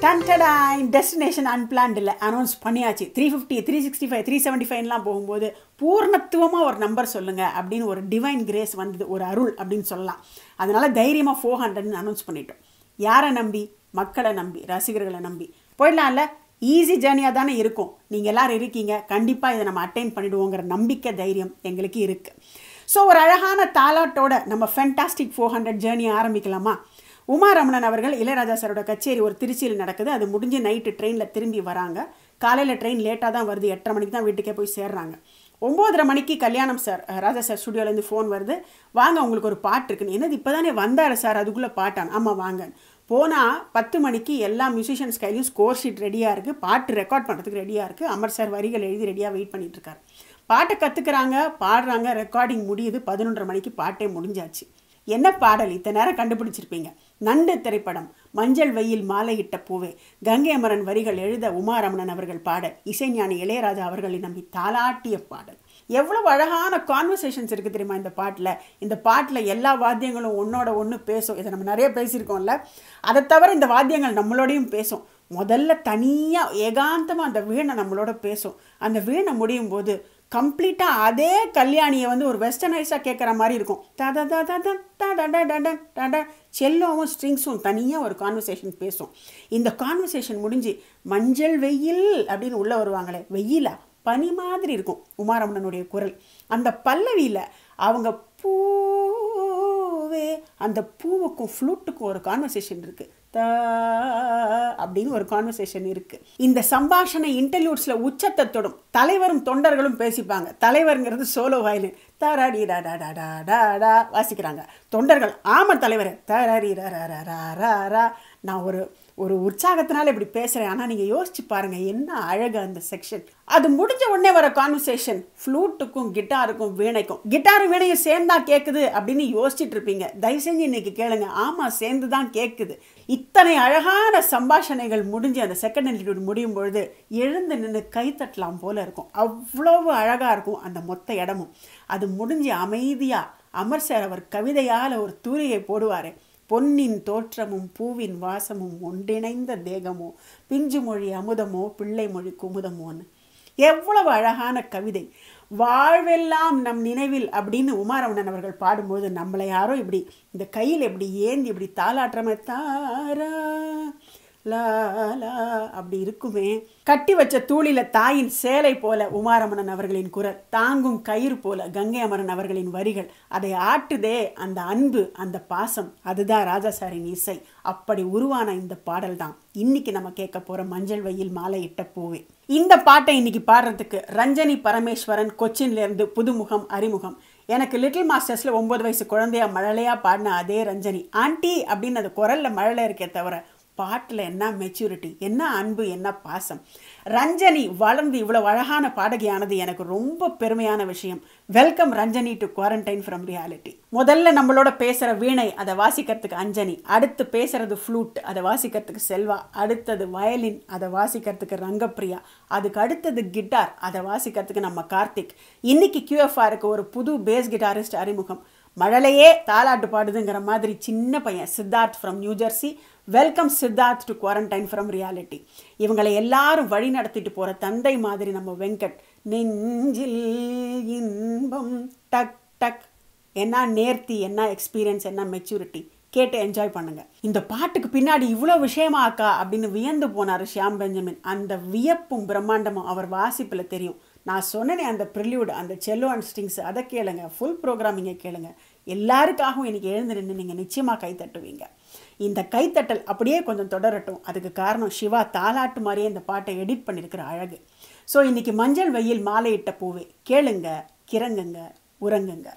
டன்டடாய் destination unplanned இல்லை announce பண்ணியாச்சு three fifty three sixty five three seventy ஃபைவ்லாம் போகும்போது பூர்ணத்துவமாக ஒரு நம்பர் சொல்லுங்கள் அப்படின்னு ஒரு டிவைன் கிரேஸ் வந்தது ஒரு அருள் அப்படின்னு சொல்லலாம் அதனால தைரியமாக ஃபோர் ஹண்ட்ரட்னு அனௌன்ஸ் பண்ணிட்டோம் யாரை நம்பி மக்களை நம்பி ரசிகர்களை நம்பி போயிடலாம்ல ஈஸி ஜேர்னியாக தானே இருக்கும் நீங்கள் எல்லாரும் இருக்கீங்க கண்டிப்பாக இதை நம்ம அட்டைன் பண்ணிடுவோங்கிற நம்பிக்கை தைரியம் எங்களுக்கு இருக்குது ஸோ ஒரு அழகான தாலாட்டோட நம்ம ஃபென்டாஸ்டிக் ஃபோர் ஹண்ட்ரட் ஜேர்னியை ஆரம்பிக்கலாமா உமா ரமணன் அவர்கள் இளையராஜா சாரோட கச்சேரி ஒரு திருச்சியில் நடக்குது அது முடிஞ்சு நைட்டு ட்ரெயினில் திரும்பி வராங்க காலையில் ட்ரெயின் லேட்டாக தான் வருது எட்டரை மணிக்கு தான் வீட்டுக்கே போய் சேர்றாங்க ஒம்போதரை மணிக்கு கல்யாணம் சார் ராஜா சார் ஸ்டுடியோலேருந்து ஃபோன் வருது வாங்க உங்களுக்கு ஒரு பாட்டு இருக்குன்னு என்னது இப்போ தானே வந்தார் சார் அதுக்குள்ளே பாட்டான் ஆமாம் வாங்க போனால் பத்து மணிக்கு எல்லா மியூசிஷியன்ஸ் கையிலையும் ஸ்கோர் ஷீட் ரெடியாக இருக்குது பாட்டு ரெக்கார்ட் பண்ணுறதுக்கு ரெடியாக இருக்குது அமர் சார் வரிகள் எழுதி ரெடியாக வெயிட் பண்ணிட்டு இருக்காரு பாட்டை கற்றுக்குறாங்க பாடுறாங்க ரெக்கார்டிங் முடியுது பதினொன்றரை மணிக்கு பாட்டே முடிஞ்சாச்சு என்ன பாடல் இத்தனை நேரம் கண்டுபிடிச்சிருப்பீங்க நண்டு திரைப்படம் மஞ்சள் வெயில் மாலையிட்ட பூவே கங்கை அமரன் வரிகள் எழுத உமாரமணன் அவர்கள் பாடல் இசைஞானி இளையராஜா அவர்களை நம்பி தாலாட்டிய பாடல் எவ்வளவு அழகான கான்வர்சேஷன்ஸ் இருக்குது தெரியுமா இந்த பாட்டில் இந்த பாட்டில் எல்லா வாத்தியங்களும் ஒன்றோட ஒன்று பேசும் இதை நம்ம நிறைய பேசியிருக்கோம்ல அதை தவிர இந்த வாத்தியங்கள் நம்மளோடையும் பேசும் முதல்ல தனியாக ஏகாந்தமாக அந்த வீணை நம்மளோட பேசும் அந்த வீணை முடியும் போது கம்ப்ளீட்டாக அதே கல்யாணியை வந்து ஒரு வெஸ்டர்னைஸாக கேட்குற மாதிரி இருக்கும் தட தட தட தட தட தட செல்லோவும் ஸ்ட்ரிங்ஸும் தனியாக ஒரு கான்வர்சேஷன் பேசும் இந்த கான்வர்சேஷன் முடிஞ்சு மஞ்சள் வெயில் அப்படின்னு உள்ளே வருவாங்களே வெயிலா பனி மாதிரி இருக்கும் உமாரமணனுடைய குரல் அந்த பல்லவியில் அவங்க பூவே அந்த பூவுக்கும் ஃப்ளூட்டுக்கும் ஒரு கான்வர்சேஷன் இருக்குது த அப்படின்னு ஒரு கான்வர்சேஷன் இருக்குது இந்த சம்பாஷணை இன்டர்வியூட்ஸில் உச்சத்தை தொடும் தலைவரும் தொண்டர்களும் பேசிப்பாங்க தலைவருங்கிறது சோலோ வயலின் தராடி டா டா டா டா டா டா வாசிக்கிறாங்க தொண்டர்கள் ஆமாம் தலைவர் தராடி ரா ரா ரா ரா ரா ரா நான் ஒரு ஒரு உற்சாகத்தினால இப்படி பேசுகிறேன் ஆனால் நீங்கள் யோசிச்சு பாருங்கள் என்ன அழகு அந்த செக்ஷன் அது முடிஞ்ச உடனே வர கான்வர்சேஷன் ஃப்ளூட்டுக்கும் கிட்டாருக்கும் வீணைக்கும் கிட்டாரும் வீணையும் சேர்ந்தா கேட்குது அப்படின்னு யோசிச்சுட்டு இருப்பீங்க தயவு செஞ்சு இன்னைக்கு கேளுங்க ஆமாம் சேர்ந்து தான் கேட்குது இத்தனை அழகான சம்பாஷணைகள் முடிஞ்சு அந்த செகண்ட் இன்டிடியூட் முடியும் பொழுது எழுந்து நின்று கைத்தட்டலாம் போல இருக்கும் அவ்வளவு அழகாக இருக்கும் அந்த மொத்த இடமும் அது முடிஞ்சு அமைதியாக அமர் சார் அவர் கவிதையால் ஒரு தூரியை போடுவார் பொன்னின் தோற்றமும் பூவின் வாசமும் ஒன்றிணைந்த தேகமோ பிஞ்சு மொழி அமுதமோ பிள்ளை மொழி குமுதமோன்னு எவ்வளவு அழகான கவிதை வாழ்வெல்லாம் நம் நினைவில் அப்படின்னு உமாரமணன் அவர்கள் பாடும்போது நம்மளை யாரோ இப்படி இந்த கையில் இப்படி ஏந்தி இப்படி தாளாட்டுறமே தாரா லா லா அப்படி இருக்குமே கட்டி வச்ச தூளில தாயின் சேலை போல உமாரமணன் அவர்களின் குரல் தாங்கும் கயிறு போல கங்கை அமரன் அவர்களின் வரிகள் அதை ஆட்டுதே அந்த அன்பு அந்த பாசம் அதுதான் ராஜாசாரின் இசை அப்படி உருவான இந்த பாடல் தான் இன்னைக்கு நம்ம கேட்க போற மஞ்சள் வெயில் மாலை இட்ட பூவே இந்த பாட்டை இன்னைக்கு பாடுறதுக்கு ரஞ்சனி பரமேஸ்வரன் கொச்சின்ல இருந்து புதுமுகம் அறிமுகம் எனக்கு லிட்டில் மாஸ்டர்ஸில் ஒம்பது வயசு குழந்தையா மழலையாக பாடின அதே ரஞ்சனி ஆண்டி அப்படின்னு அது குரலில் மழலை இருக்கே தவிர பாட்டில் என்ன மெச்சூரிட்டி என்ன அன்பு என்ன பாசம் ரஞ்சனி வளர்ந்து இவ்வளவு அழகான பாடகியானது எனக்கு ரொம்ப பெருமையான விஷயம் welcome Ranjani to quarantine from reality முதல்ல நம்மளோட பேசுகிற வீணை அதை வாசிக்கிறதுக்கு அஞ்சனி அடுத்து பேசுறது ஃப்ளூட் அதை வாசிக்கிறதுக்கு செல்வா அடுத்தது வயலின் அதை வாசிக்கிறதுக்கு ரங்கப்பிரியா அதுக்கு அடுத்தது கிட்டார் அதை வாசிக்கிறதுக்கு நம்ம கார்த்திக் இன்னைக்கு கியூஎஃப்ஆருக்கு ஒரு புது பேஸ் கிட்டாரிஸ்ட் அறிமுகம் மழலையே தாலாட்டு பாடுதுங்கிற மாதிரி சின்ன பையன் Siddharth from New Jersey welcome Siddharth to quarantine from reality இவங்களை எல்லாரும் வழி நடத்திட்டு போகிற தந்தை மாதிரி நம்ம வெங்கட் நெஞ்சில் இன்பம் டக் டக் என்ன நேர்த்தி என்ன எக்ஸ்பீரியன்ஸ் என்ன மெச்சூரிட்டி கேட்டு என்ஜாய் பண்ணுங்க இந்த பாட்டுக்கு பின்னாடி இவ்வளோ விஷயமா அக்கா அப்படின்னு வியந்து போனார் ஷியாம் பெஞ்சமின் அந்த வியப்பும் பிரம்மாண்டமும் அவர் வாசிப்பில் தெரியும் நான் சொன்னேனே அந்த ப்ரில்யூட் அந்த செல்லோ அண்ட் ஸ்டிங்ஸ் அதை கேளுங்க ஃபுல் ப்ரோக்ராமிங்கை கேளுங்க எல்லாருக்காகவும் இன்னைக்கு எழுந்து நின்று நீங்கள் நிச்சயமாக கை தட்டுவீங்க இந்த கைத்தட்டல் அப்படியே கொஞ்சம் தொடரட்டும் அதுக்கு காரணம் சிவா தாலாட்டு மாதிரியே இந்த பாட்டை எடிட் பண்ணியிருக்கிற அழகு ஸோ இன்னைக்கு மஞ்சள் வெயில் மாலையிட்ட பூவே கேளுங்க கிறங்குங்க உறங்குங்க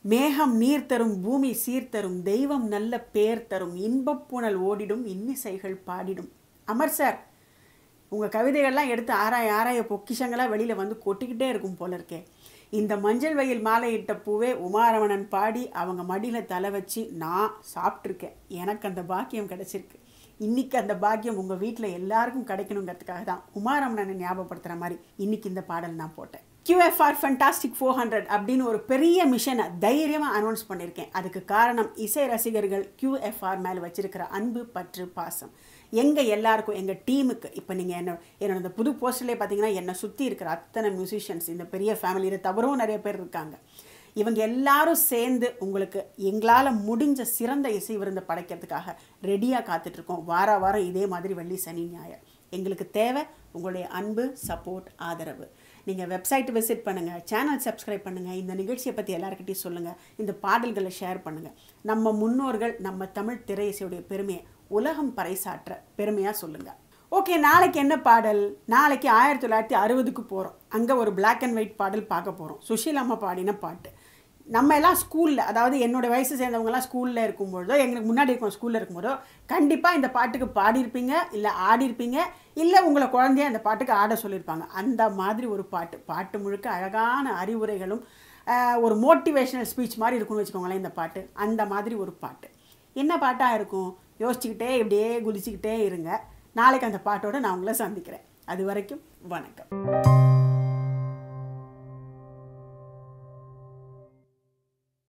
மேகம் நீர் தரும் பூமி சீர்தரும் தெய்வம் நல்ல பேர் தரும் இன்பப்புணல் ஓடிடும் இன்னிசைகள் பாடிடும் அமர் சார் உங்கள் கவிதைகள்லாம் எடுத்து ஆராய ஆராய பொக்கிஷங்களாக வெளியில் வந்து கொட்டிக்கிட்டே இருக்கும் போல இருக்கே இந்த மஞ்சள் வெயில் மாலையிட்ட பூவே உமாரமணன் பாடி அவங்க மடியில் தலை வச்சு நான் சாப்பிட்ருக்கேன் எனக்கு அந்த பாக்கியம் கிடச்சிருக்கு இன்னைக்கு அந்த பாக்கியம் உங்கள் வீட்டில் எல்லாருக்கும் கிடைக்கணுங்கிறதுக்காக தான் உமாரமணனை ஞாபகப்படுத்துகிற மாதிரி இன்னைக்கு இந்த பாடல் நான் போட்டேன் QFR ஃபண்டாஸ்டிக் ஃபோர் ஹண்ட்ரட் அப்படின்னு ஒரு பெரிய மிஷனை தைரியமாக அனௌன்ஸ் பண்ணியிருக்கேன் அதுக்கு காரணம் இசை ரசிகர்கள் QFR மேலே வச்சிருக்கிற அன்பு பற்று பாசம் எங்கள் எல்லாருக்கும் எங்கள் டீமுக்கு இப்போ நீங்கள் என்ன என்னோட இந்த புது போஸ்டர்லேயே பார்த்தீங்கன்னா என்னை சுற்றி இருக்கிற அத்தனை மியூசிஷியன்ஸ் இந்த பெரிய ஃபேமிலியில் தவறும் நிறைய பேர் இருக்காங்க இவங்க எல்லாரும் சேர்ந்து உங்களுக்கு எங்களால் முடிஞ்ச சிறந்த இசை விருந்தை படைக்கிறதுக்காக ரெடியாக காத்துட்ருக்கோம் வார வாரம் இதே மாதிரி வெள்ளி சனி ஞாயிறு எங்களுக்கு தேவை உங்களுடைய அன்பு சப்போர்ட் ஆதரவு நீங்கள் வெப்சைட் விசிட் பண்ணுங்கள் சேனல் சப்ஸ்கிரைப் பண்ணுங்கள் இந்த நிகழ்ச்சியை பற்றி எல்லாருக்கிட்டையும் சொல்லுங்கள் இந்த பாடல்களை ஷேர் பண்ணுங்கள் நம்ம முன்னோர்கள் நம்ம தமிழ் திரை இசையுடைய பெருமையை உலகம் பறைசாற்ற பெருமையாக சொல்லுங்கள் ஓகே நாளைக்கு என்ன பாடல் நாளைக்கு ஆயிரத்தி தொள்ளாயிரத்தி அறுபதுக்கு போகிறோம் அங்கே ஒரு Black அண்ட் ஒயிட் பாடல் பார்க்க போகிறோம் சுஷீலாம்மா பாடின பாட்டு நம்ம எல்லாம் ஸ்கூலில் அதாவது என்னோட வயசு சேர்ந்தவங்கலாம் ஸ்கூலில் இருக்கும்பொழுதோ எங்களுக்கு முன்னாடி இருக்கும் ஸ்கூலில் இருக்கும்போதோ கண்டிப்பாக இந்த பாட்டுக்கு பாடியிருப்பீங்க இல்லை ஆடியிருப்பீங்க இல்லை உங்களை குழந்தைய அந்த பாட்டுக்கு ஆட சொல்லியிருப்பாங்க அந்த மாதிரி ஒரு பாட்டு பாட்டு முழுக்க அழகான அறிவுரைகளும் ஆஹ், ஒரு மோட்டிவேஷனல் ஸ்பீச் மாதிரி இருக்கும்னு வச்சுக்கோங்களேன் இந்த பாட்டு அந்த மாதிரி ஒரு பாட்டு என்ன பாட்டாக இருக்கும் யோசிச்சுக்கிட்டே இப்படியே குதிச்சுக்கிட்டே இருங்க நாளைக்கு அந்த பாட்டோட நான் உங்களை சந்திக்கிறேன் அது வரைக்கும் வணக்கம்